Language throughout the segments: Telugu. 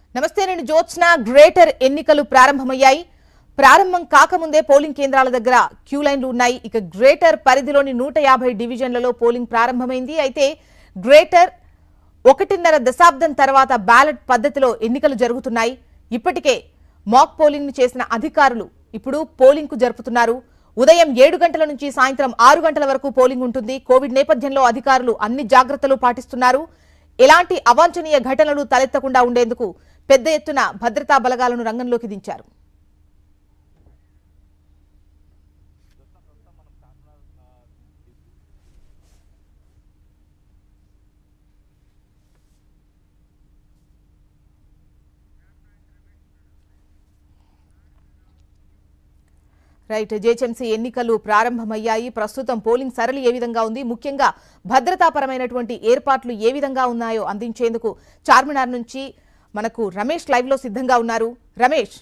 నమస్తే నేను జ్యోత్స్న గ్రేటర్ ఎన్నికలు ప్రారంభమయ్యాయి ప్రారంభం కాకముందే పోలింగ్ కేంద్రాల దగ్గర క్యూ లైన్లు ఉన్నాయి ఇక గ్రేటర్ పరిధిలోని నూట యాభై డివిజన్లలో పోలింగ్ ప్రారంభమైంది అయితే గ్రేటర్ ఒకటిన్నర దశాబ్దం తర్వాత బ్యాలెట్ పద్ధతిలో ఎన్నికలు జరుగుతున్నాయి ఇప్పటికే మాక్ పోలింగ్ ను చేసిన అధికారులు ఇప్పుడు పోలింగ్ కు జరుపుతున్నారు ఉదయం ఏడు గంటల నుంచి సాయంత్రం ఆరు గంటల వరకు పోలింగ్ ఉంటుంది కోవిడ్ నేపథ్యంలో అధికారులు అన్ని జాగ్రత్తలు పాటిస్తున్నారు ఎలాంటి అవాంఛనీయ ఘటనలు తలెత్తకుండా ఉండేందుకు పెద్ద ఎత్తున భద్రతా బలగాలను రంగంలోకి దించారు రైట్ జేహెచ్ఎంసీ ఎన్నికలు ప్రారంభమయ్యాయి ప్రస్తుతం పోలింగ్ సరళి ఏ విధంగా ఉంది ముఖ్యంగా భద్రతాపరమైనటువంటి ఏర్పాట్లు ఏ విధంగా ఉన్నాయో అందించేందుకు చార్మినార్ నుంచి మనకు రమేష్ లైవ్ లో సిద్ధంగా ఉన్నారు రమేష్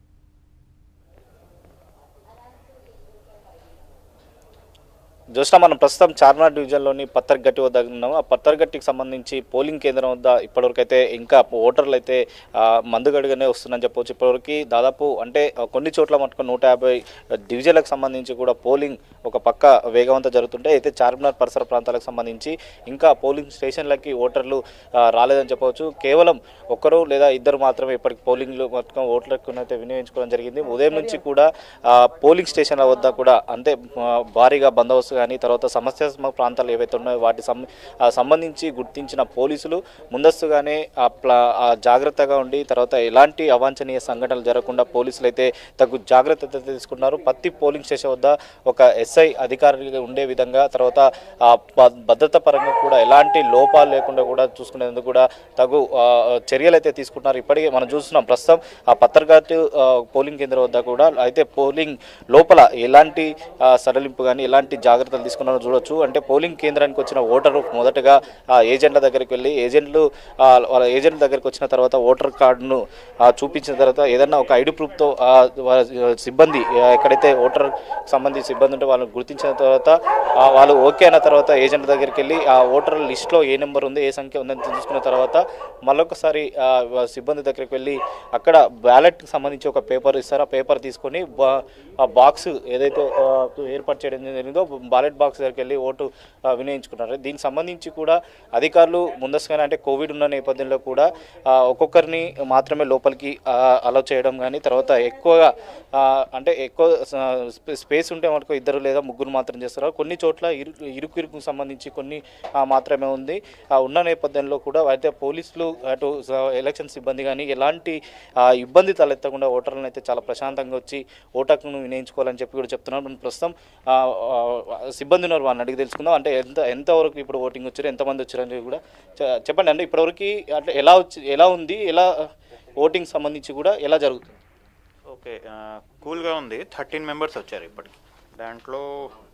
జోష్న మనం ప్రస్తుతం చార్మినార్ డివిజన్లోని పత్తర్గట్టి వద్ద ఉన్నాము ఆ పత్తర్గట్టికి సంబంధించి పోలింగ్ కేంద్రం వద్ద ఇప్పటివరకు అయితే ఇంకా ఓటర్లు అయితే ఆ, మందుగడిగానే వస్తుందని చెప్పవచ్చు ఇప్పటివరకు దాదాపు అంటే ఆ, కొన్ని చోట్ల మటుకు నూట యాభై డివిజన్లకు సంబంధించి కూడా పోలింగ్ ఒక పక్క వేగవంతం జరుగుతుంటే అయితే చార్మినార్ పరిసర ప్రాంతాలకు సంబంధించి ఇంకా పోలింగ్ స్టేషన్లకి ఓటర్లు ఆ, రాలేదని చెప్పవచ్చు కేవలం ఒక్కరు లేదా ఇద్దరు మాత్రమే ఇప్పటికి పోలింగ్లు మొత్తం ఓట్లకు అయితే వినియోగించుకోవడం జరిగింది ఉదయం నుంచి కూడా ఆ, పోలింగ్ స్టేషన్ల వద్ద కూడా అంతే ఆ, భారీగా బందోబస్తు కానీ తర్వాత సమస్యాత్మక ప్రాంతాలు ఏవైతే ఉన్నాయో వాటి సం ఆ, సంబంధించి గుర్తించిన పోలీసులు ముందస్తుగానే ఆ ప్లా ఆ జాగ్రత్తగా ఉండి తర్వాత ఎలాంటి అవాంఛనీయ సంఘటనలు జరగకుండా పోలీసులు అయితే తగు జాగ్రత్త తీసుకున్నారు ప్రతి పోలింగ్ స్టేషన్ వద్ద ఒక ఎస్ఐ అధికారులుగా ఉండే విధంగా తర్వాత ఆ భ- భద్రత పరంగా కూడా ఎలాంటి లోపాలు లేకుండా కూడా చూసుకునేందుకు కూడా తగు ఆ, చర్యలు అయితే తీసుకుంటున్నారు ఇప్పటికే మనం చూస్తున్నాం ప్రస్తుతం ఆ పత్రఘాట్ ఆ, పోలింగ్ కేంద్రం వద్ద కూడా అయితే పోలింగ్ లోపల ఎలాంటి ఆ, సడలింపు కానీ ఎలాంటి జాగ్రత్తలు తీసుకున్నారో చూడొచ్చు అంటే పోలింగ్ కేంద్రానికి వచ్చిన ఓటరు మొదటగా ఆ ఏజెంట్ల దగ్గరికి వెళ్ళి ఏజెంట్లు ఆ, వాళ్ళ ఏజెంట్ దగ్గరికి వచ్చిన తర్వాత ఓటర్ కార్డును ఆ, చూపించిన తర్వాత ఏదన్నా ఒక ఐడి ప్రూఫ్తో ఆ, వాళ్ళ సిబ్బంది ఆ, ఎక్కడైతే ఓటర్ సంబంధించి సిబ్బంది ఉంటే వాళ్ళని గుర్తించిన తర్వాత ఆ, వాళ్ళు ఓకే అయిన తర్వాత ఏజెంట్ దగ్గరికి వెళ్ళి ఆ ఓటర్ లిస్ట్లో ఏ నెంబర్ ఉంది ఏ సంఖ్య ఉందని తెలుసుకున్న తర్వాత మళ్ళొకసారి ఆ, సిబ్బంది దగ్గరికి వెళ్ళి అక్కడ బ్యాలెట్కి సంబంధించి ఒక పేపర్ ఇస్తారు ఆ పేపర్ తీసుకొని బా- ఆ బాక్స్ ఏదైతే ఆ, ఏర్పాటు చేయడం జరిగిందో బ్యాలెట్ బాక్స్ దగ్గరికి వెళ్ళి ఓటు ఆ, వినియోగించుకున్నారు దీనికి సంబంధించి కూడా అధికారులు ముందస్తుగానే అంటే కోవిడ్ ఉన్న నేపథ్యంలో కూడా ఆ, ఒక్కొక్కరిని మాత్రమే లోపలికి అలౌ చేయడం కానీ తర్వాత ఎక్కువగా ఆ, అంటే ఎక్కువ స్పే- స్పేస్ ఉంటే మనకు ఇద్దరు లేదా ముగ్గురు మాత్రం చేస్తారు కొన్ని చోట్ల ఇరు ఇరుకు ఇరుకు సంబంధించి కొన్ని ఆ, మాత్రమే ఉంది ఆ, ఉన్న నేపథ్యంలో కూడా అయితే పోలీసులు అటు స- ఎలక్షన్ సిబ్బంది కానీ ఎలాంటి ఆ, ఇబ్బంది తలెత్తకుండా ఓటర్లను అయితే చాలా ప్రశాంతంగా వచ్చి ఓటకును వినియోగించుకోవాలని చెప్పి కూడా చెప్తున్నారు మనం ప్రస్తుతం ఆ, ఆ, సిబ్బంది ఉన్నారు వాళ్ళని అడిగి తెలుసుకుందాం అంటే ఎంత ఎంతవరకు ఇప్పుడు ఓటింగ్ వచ్చారు ఎంతమంది వచ్చారు అనేది కూడా చె- చెప్పండి అంటే ఇప్పటివరకు అంటే ఎలా వచ్చి ఎలా ఉంది ఎలా ఓటింగ్ సంబంధించి కూడా ఎలా జరుగుతుంది ఓకే ఆ, కూల్గా ఉంది థర్టీన్ మెంబర్స్ వచ్చారు ఇప్పటికి దాంట్లో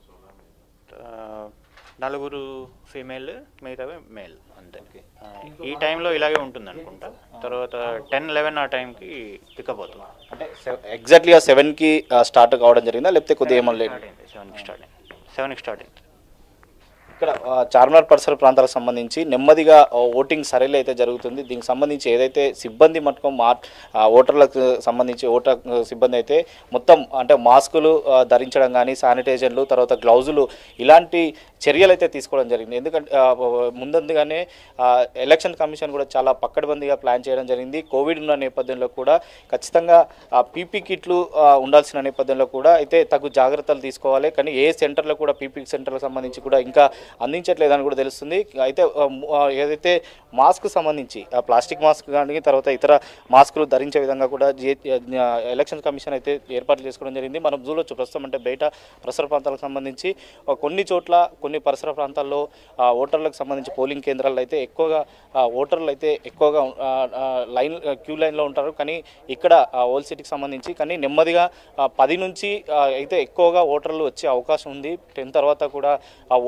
ఆ, నలుగురు ఫీమేల్ మిగతావి మేల్ అంతే ఆ, ఈ టైంలో ఇలాగే ఉంటుంది అనుకుంటా తర్వాత టెన్ లెవెన్ ఆ టైంకి పికప్ అవుతుంది అంటే ఎగ్జాక్ట్లీగా సెవెన్కి స్టార్ట్ కావడం జరిగిందా లేకపోతే కొద్దిగా ఏమన్నా లేట్ స్టార్ట్ అయింది సెవెన్కి స్టార్ట్ అయింది సెవెన్కి స్టార్ట్ అయింది ఇక్కడ ఆ, చార్మినార్ పరిసర ప్రాంతాలకు సంబంధించి నెమ్మదిగా ఆ, ఓటింగ్ సరైన అయితే జరుగుతుంది దీనికి సంబంధించి ఏదైతే సిబ్బంది మటుకు మా ఆ, ఓటర్లకు సంబంధించి ఓటర్ సిబ్బంది అయితే మొత్తం అంటే మాస్కులు ఆ, ధరించడం కానీ శానిటైజర్లు తర్వాత గ్లౌజులు ఇలాంటి చర్యలు అయితే తీసుకోవడం జరిగింది ఎందుకంటే ఆ, ముందందుగానే ఆ, ఎలక్షన్ కమిషన్ కూడా చాలా పక్కడబందిగా ప్లాన్ చేయడం జరిగింది కోవిడ్ ఉన్న నేపథ్యంలో కూడా ఖచ్చితంగా పీపీ కిట్లు ఆ, ఉండాల్సిన నేపథ్యంలో కూడా అయితే తగు జాగ్రత్తలు తీసుకోవాలి కానీ ఏ సెంటర్లో కూడా పీపీ సెంటర్లకు సంబంధించి కూడా ఇంకా అందించట్లేదని కూడా తెలుస్తుంది అయితే ఆ, ము- ఆ, ఏదైతే మాస్క్ సంబంధించి ఆ ప్లాస్టిక్ మాస్క్ కానీ తర్వాత ఇతర మాస్కులు ధరించే విధంగా కూడా జే ఆ, ఎలక్షన్ కమిషన్ అయితే ఏర్పాట్లు చేసుకోవడం జరిగింది మనం చూడొచ్చు ప్రస్తుతం అంటే బయట పరిసర ప్రాంతాలకు సంబంధించి ఆ, కొన్ని చోట్ల కొన్ని పరిసర ప్రాంతాల్లో ఆ, ఓటర్లకు సంబంధించి పోలింగ్ కేంద్రాల్లో అయితే ఎక్కువగా ఆ, ఓటర్లు అయితే ఎక్కువగా ఆ, ఆ, లైన్ క్యూ లైన్లో ఉంటారు కానీ ఇక్కడ ఆ, ఓల్ సిటీకి సంబంధించి కానీ నెమ్మదిగా ఆ, పది నుంచి ఆ, అయితే ఎక్కువగా ఓటర్లు వచ్చే అవకాశం ఉంది టెన్ తర్వాత కూడా ఆ ఓటర్ల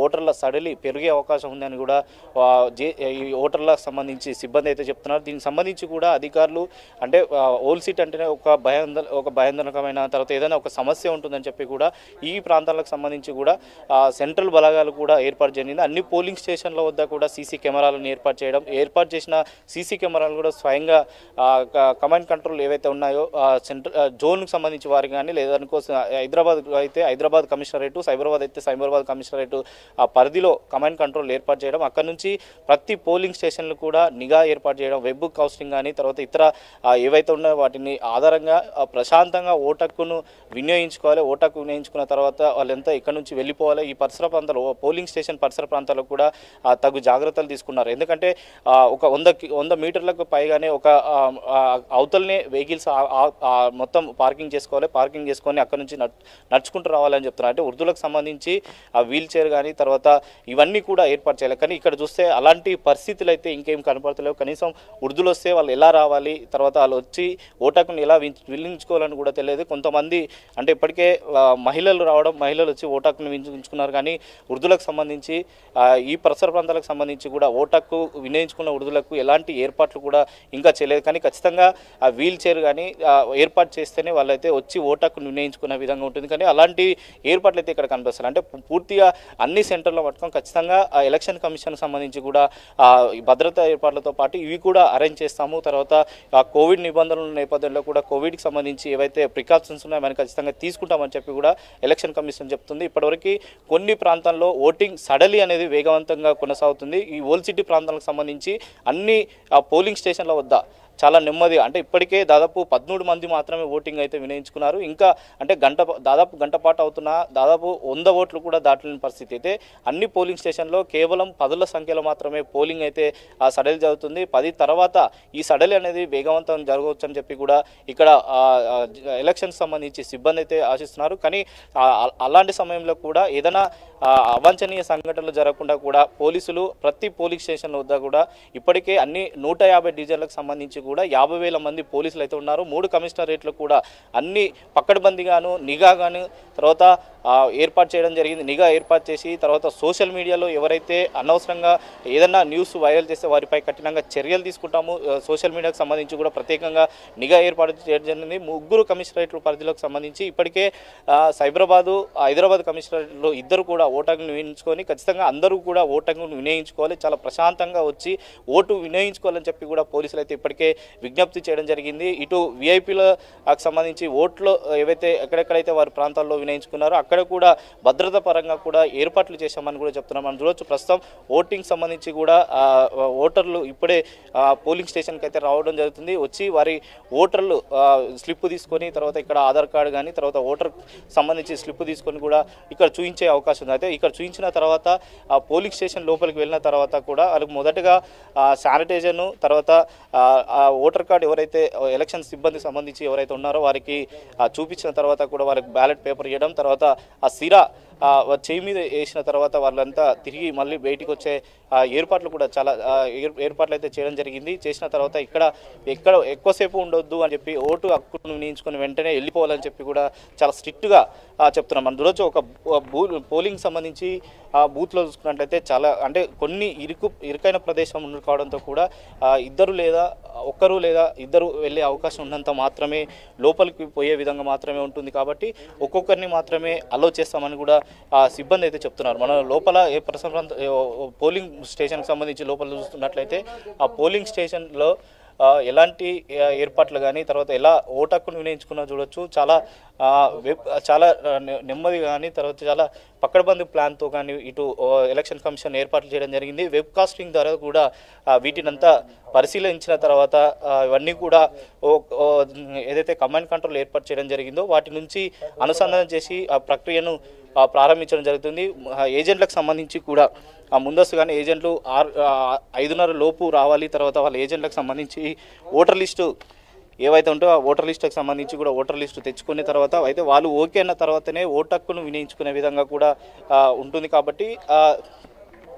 సడలి పెరిగే అవకాశం ఉందని కూడా ఆ, జే ఈ ఓటర్లకు సంబంధించి సిబ్బంది అయితే చెప్తున్నారు దీనికి సంబంధించి కూడా అధికారులు అంటే ఆ, ఓల్ సీట్ అంటేనే ఒక భయాంద ఒక భయాందనకమైన తర్వాత ఏదైనా ఒక సమస్య ఉంటుందని చెప్పి కూడా ఈ ప్రాంతాలకు సంబంధించి కూడా ఆ, సెంట్రల్ బలగాలు కూడా ఏర్పాటు జరిగింది అన్ని పోలింగ్ స్టేషన్ల వద్ద కూడా సీసీ కెమెరాలను ఏర్పాటు చేయడం ఏర్పాటు చేసిన సీసీ కెమెరాలు కూడా స్వయంగా ఆ, క- కమాండ్ కంట్రోల్ ఏవైతే ఉన్నాయో ఆ, సెంట్రల్ ఆ, జోన్కి సంబంధించి వారికి కానీ లేదనుకో హైదరాబాద్ అయితే హైదరాబాద్ కమిషనరేటు సైబరాబాద్ అయితే సైబరాబాద్ కమిషనరేటు ఆ పరిధిలో కమాండ్ కంట్రోల్ ఏర్పాటు చేయడం అక్కడ నుంచి ప్రతి పోలింగ్ స్టేషన్లు కూడా నిఘా ఏర్పాటు చేయడం వెబ్ కౌన్సిలింగ్ కానీ తర్వాత ఇతర ఆ, ఏవైతే ఉన్నాయో వాటిని ఆధారంగా ఆ, ప్రశాంతంగా ఓటక్కును వినియోగించుకోవాలి ఓటక్కు వినియోగించుకున్న తర్వాత వాళ్ళంతా ఇక్కడ నుంచి వెళ్ళిపోవాలి ఈ పరిసర ప్రాంతాలు ఓ పోలింగ్ స్టేషన్ పరిసర ప్రాంతాల్లో కూడా ఆ, తగు జాగ్రత్తలు తీసుకున్నారు ఎందుకంటే ఆ, ఒక వంద కి- వంద మీటర్లకు పైగానే ఒక ఆ, ఆ, అవతలనే వెహికల్స్ మొత్తం పార్కింగ్ చేసుకోవాలి పార్కింగ్ చేసుకొని అక్కడ నుంచి నడ్- నడుచుకుంటూ రావాలని చెప్తున్నారు అంటే వృద్ధులకు సంబంధించి ఆ వీల్ చైర్ కానీ తర్వాత ఇవన్నీ కూడా ఏర్పాటు చేయాలి కానీ ఇక్కడ చూస్తే అలాంటి పరిస్థితులు అయితే ఇంకేం కనపడతలేవు కనీసం వృద్ధులు వస్తే వాళ్ళు ఎలా రావాలి తర్వాత వాళ్ళు వచ్చి ఓటాకుని ఎలా విన్- వినియోగించుకోవాలని కూడా తెలియదు కొంతమంది అంటే ఇప్పటికే ఆ, మహిళలు రావడం మహిళలు వచ్చి ఓటాకుని వినియోగించుకున్నారు కానీ వృద్ధులకు సంబంధించి ఆ, ఈ పరిసర ప్రాంతాలకు సంబంధించి కూడా ఓటాకు వినియోగించుకున్న వృద్ధులకు ఎలాంటి ఏర్పాట్లు కూడా ఇంకా చేయలేదు కానీ ఖచ్చితంగా ఆ వీల్ చైర్ కానీ ఆ, ఏర్పాటు చేస్తేనే వాళ్ళైతే వచ్చి ఓటాకు వినియోగించుకునే విధంగా ఉంటుంది కానీ అలాంటి ఏర్పాట్లు అయితే ఇక్కడ కనిపిస్తాయి అంటే పూ- పూర్తిగా అన్ని సెంటర్లో పట్టుకొని ఖచ్చితంగా ఆ ఎలక్షన్ కమిషన్ సంబంధించి కూడా ఆ, ఈ భద్రతా ఏర్పాట్లతో పాటు ఇవి కూడా అరేంజ్ చేస్తాము తర్వాత ఆ కోవిడ్ నిబంధనల నేపథ్యంలో కూడా కోవిడ్కి సంబంధించి ఏవైతే ప్రికాషన్స్ ఉన్నాయో మనం ఖచ్చితంగా తీసుకుంటామని చెప్పి కూడా ఎలక్షన్ కమిషన్ చెప్తుంది ఇప్పటివరకు కొన్ని ప్రాంతాల్లో ఓటింగ్ సడలి అనేది వేగవంతంగా కొనసాగుతుంది ఈ ఓల్ సిటీ ప్రాంతాలకు సంబంధించి అన్ని ఆ, పోలింగ్ స్టేషన్ల వద్ద చాలా నెమ్మది అంటే ఇప్పటికే దాదాపు పదమూడు మంది మాత్రమే ఓటింగ్ అయితే వినియోగించుకున్నారు ఇంకా అంటే గంట దాదాపు గంట పాటు అవుతున్న దాదాపు వంద ఓట్లు కూడా దాటలేని పరిస్థితి అయితే అన్ని పోలింగ్ స్టేషన్లో కేవలం పదుల సంఖ్యలో మాత్రమే పోలింగ్ అయితే ఆ సడలి జరుగుతుంది పది తర్వాత ఈ సడలి అనేది వేగవంతం జరగవచ్చు అని చెప్పి కూడా ఇక్కడ ఆ, ఆ, ఎలక్షన్ సంబంధించి సిబ్బంది అయితే ఆశిస్తున్నారు కానీ ఆ, ఆ- అలాంటి సమయంలో కూడా ఏదైనా ఆ, అవాంఛనీయ సంఘటనలు జరగకుండా కూడా పోలీసులు ప్రతి పోలింగ్ స్టేషన్ వద్ద కూడా ఇప్పటికే అన్ని నూట యాభై డివిజన్లకు సంబంధించి కూడా యాభై వేల మంది పోలీసులు అయితే ఉన్నారు మూడు కమిషనరేట్లు కూడా అన్ని పక్కడబందిగాను నిఘాగాను తర్వాత ఆ, ఏర్పాటు చేయడం జరిగింది నిఘా ఏర్పాటు చేసి తర్వాత సోషల్ మీడియాలో ఎవరైతే అనవసరంగా ఏదన్నా న్యూస్ వైరల్ చేస్తే వారిపై కఠినంగా చర్యలు తీసుకుంటాము ఆ, సోషల్ మీడియాకు సంబంధించి కూడా ప్రత్యేకంగా నిఘా ఏర్పాటు చేయడం జరిగింది ముగ్గురు కమిషనరేట్ల పరిధిలోకి సంబంధించి ఇప్పటికే ఆ, సైబరాబాదు హైదరాబాద్ కమిషనరేట్లో ఇద్దరు కూడా ఓటంగును వినియోగించుకొని ఖచ్చితంగా అందరూ కూడా ఓటంగును వినియోగించుకోవాలి చాలా ప్రశాంతంగా వచ్చి ఓటు వినియోగించుకోవాలని చెప్పి కూడా పోలీసులు అయితే ఇప్పటికే విజ్ఞప్తి చేయడం జరిగింది ఇటు విఐపీలకు సంబంధించి ఓట్లు ఏవైతే ఎక్కడెక్కడైతే వారి ప్రాంతాల్లో వినియోగించుకున్నారో అక్కడ కూడా భద్రత పరంగా కూడా ఏర్పాట్లు చేశామని కూడా చెప్తున్నాం మనం చూడొచ్చు ప్రస్తుతం ఓటింగ్ సంబంధించి కూడా ఆ, ఓటర్లు ఇప్పుడే ఆ, పోలింగ్ స్టేషన్కి అయితే రావడం జరుగుతుంది వచ్చి వారి ఓటర్లు ఆ, స్లిప్ తీసుకొని తర్వాత ఇక్కడ ఆధార్ కార్డు కానీ తర్వాత ఓటర్ సంబంధించి స్లిప్ తీసుకొని కూడా ఇక్కడ చూపించే అవకాశం ఉంది అయితే ఇక్కడ చూపించిన తర్వాత ఆ పోలింగ్ స్టేషన్ లోపలికి వెళ్ళిన తర్వాత కూడా వాళ్ళకి మొదటగా శానిటైజర్ను తర్వాత ఆ, ఆ ఓటర్ కార్డు ఎవరైతే ఎలక్షన్ సిబ్బందికి సంబంధించి ఎవరైతే ఉన్నారో వారికి ఆ, చూపించిన తర్వాత కూడా వాళ్ళకి బ్యాలెట్ పేపర్ ఇవ్వడం తర్వాత ఆ సిరా ఆ, వారి చేయి మీద వేసిన తర్వాత వాళ్ళంతా తిరిగి మళ్ళీ బయటికి వచ్చే ఆ, ఏర్పాట్లు కూడా చాలా ఆ, ఏర్- ఏర్పాట్లు అయితే చేయడం జరిగింది చేసిన తర్వాత ఇక్కడ ఎక్కడ ఎక్కువసేపు ఉండొద్దు అని చెప్పి ఓటు హక్కును వినియోగించుకొని వెంటనే వెళ్ళిపోవాలని చెప్పి కూడా చాలా స్ట్రిక్ట్గా చెప్తున్నాం మనం చూడొచ్చు ఒక బూ పోలింగ్ సంబంధించి ఆ బూత్లో చూసుకున్నట్లయితే చాలా అంటే కొన్ని ఇరుకు ఇరుకైన ప్రదేశం ఉన్న కావడంతో కూడా ఆ, ఇద్దరు లేదా ఒక్కరు లేదా ఇద్దరు వెళ్ళే అవకాశం ఉన్నంత మాత్రమే లోపలికి పోయే విధంగా మాత్రమే ఉంటుంది కాబట్టి ఒక్కొక్కరిని మాత్రమే అలో చేస్తామని కూడా ఆ సిబ్బంది అయితే చెప్తున్నారు మన లోపల ఏ పరిసర ప్రాంత ఏ ఓ- ఓ పోలింగ్ స్టేషన్కి సంబంధించి లోపల చూస్తున్నట్లయితే ఆ పోలింగ్ స్టేషన్లో ఆ, ఎలాంటి ఆ, ఏర్పాట్లు కానీ తర్వాత ఎలా ఓటక్కును వినియోగించుకున్నా చూడొచ్చు చాలా ఆ, వెబ్ చాలా ఆ, నె- నెమ్మది కానీ తర్వాత చాలా పక్కడబంది ప్లాన్తో కానీ ఇటు ఓ, ఎలక్షన్ కమిషన్ ఏర్పాట్లు చేయడం జరిగింది వెబ్ కాస్టింగ్ ద్వారా కూడా ఆ, వీటినంతా పరిశీలించిన తర్వాత ఆ, ఇవన్నీ కూడా ఓ- ఓ, ఏదైతే కమాండ్ కంట్రోల్ ఏర్పాటు చేయడం జరిగిందో వాటి నుంచి అనుసంధానం చేసి ఆ ప్రక్రియను ఆ, ప్రారంభించడం జరుగుతుంది ఆ, ఏజెంట్లకు సంబంధించి కూడా ఆ ముందస్తుగానే ఏజెంట్లు ఆరు ఆ, ఐదున్నర లోపు రావాలి తర్వాత వాళ్ళ ఏజెంట్లకు సంబంధించి ఓటర్ లిస్టు ఏవైతే ఉంటో ఆ ఓటర్ లిస్టుకి సంబంధించి కూడా ఓటర్ లిస్టు తెచ్చుకున్న తర్వాత అయితే వాళ్ళు ఓకే అన్న తర్వాతనే ఓటు హక్కును వినియోగించుకునే విధంగా కూడా ఆ, ఉంటుంది కాబట్టి ఆ,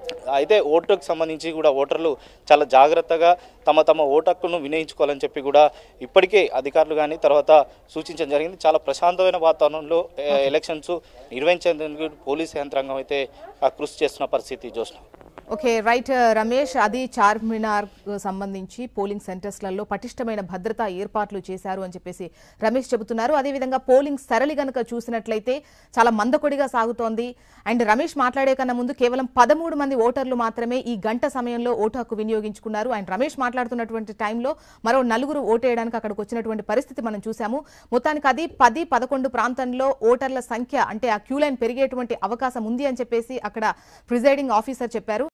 అయితే ఓటుకు సంబంధించి కూడా ఓటర్లు చాలా జాగ్రత్తగా తమ తమ ఓటు హక్కును వినియోగించుకోవాలని చెప్పి కూడా ఇప్పటికే అధికారులు కానీ తర్వాత సూచించడం జరిగింది చాలా ప్రశాంతమైన వాతావరణంలో ఏ, ఎలక్షన్స్ నిర్వహించేందుకు పోలీస్ యంత్రాంగం అయితే ఆ, కృషి చేస్తున్న పరిస్థితి చూస్తున్నాం ఓకే రైట్ రమేష్ అది చార్మినార్ కు సంబంధించి పోలింగ్ సెంటర్స్లలో పటిష్టమైన భద్రతా ఏర్పాట్లు చేశారు అని చెప్పేసి రమేష్ చెబుతున్నారు అదేవిధంగా పోలింగ్ సరళి గనక చూసినట్లయితే చాలా మందకొడిగా సాగుతోంది అండ్ రమేష్ మాట్లాడే కన్నా ముందు కేవలం పదమూడు మంది ఓటర్లు మాత్రమే ఈ గంట సమయంలో ఓటు హక్కు వినియోగించుకున్నారు అండ్ రమేష్ మాట్లాడుతున్నటువంటి టైంలో మరో నలుగురు ఓటేయడానికి అక్కడికి వచ్చినటువంటి పరిస్థితి మనం చూసాము మొత్తానికి అది పది పదకొండు ప్రాంతంలో ఓటర్ల సంఖ్య అంటే ఆ క్యూ లైన్ పెరిగేటువంటి అవకాశం ఉంది అని చెప్పేసి అక్కడ ప్రిజైడింగ్ ఆఫీసర్ చెప్పారు